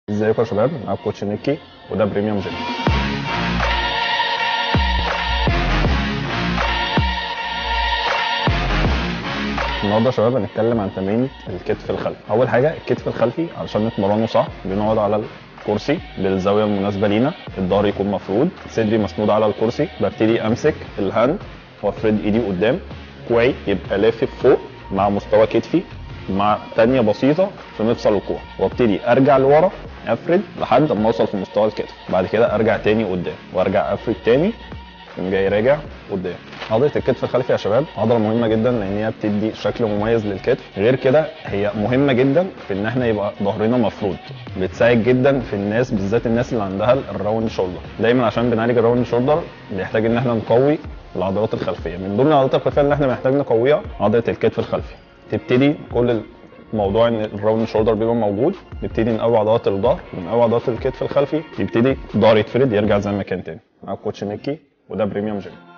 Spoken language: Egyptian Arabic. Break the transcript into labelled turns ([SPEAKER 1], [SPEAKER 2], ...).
[SPEAKER 1] ازيكم يا شباب معاكم كوتش نيكي وده بريميوم جيم النهارده يا شباب هنتكلم عن تمرين الكتف الخلفي اول حاجه الكتف الخلفي علشان نتمرنه صح بنقعد على الكرسي بالزاويه المناسبه لينا الظهر يكون مفرود صدري مسنود على الكرسي ببتدي امسك الهاند وافرد ايدي قدام كوعي يبقى لافف فوق مع مستوى كتفي مع تانية بسيطة في مفصل الكوع وابتدي ارجع لورا افرد لحد ما اوصل في مستوى الكتف بعد كده ارجع تاني قدام وارجع افرد تاني يقوم جاي راجع قدام عضله الكتف الخلفي يا شباب عضله مهمه جدا لان هي بتدي شكل مميز للكتف غير كده هي مهمه جدا في ان احنا يبقى ظهرنا مفرود بتساعد جدا في الناس بالذات الناس اللي عندها الراوند شولدر دايما عشان بنعالج الراوند شولدر بيحتاج ان احنا نقوي العضلات الخلفيه من ضمن العضلات الخلفيه اللي احنا محتاج نقويها عضله الكتف الخلفي تبتدي كل موضوع ان الراوند شولدر بيبقى موجود نبتدي نقوي عضلات الظهر ونقوي عضلات الكتف الخلفي يبتدي الظهر يتفرد يرجع زي ما كان تاني معاك كوتش ميكي وده بريميوم جيم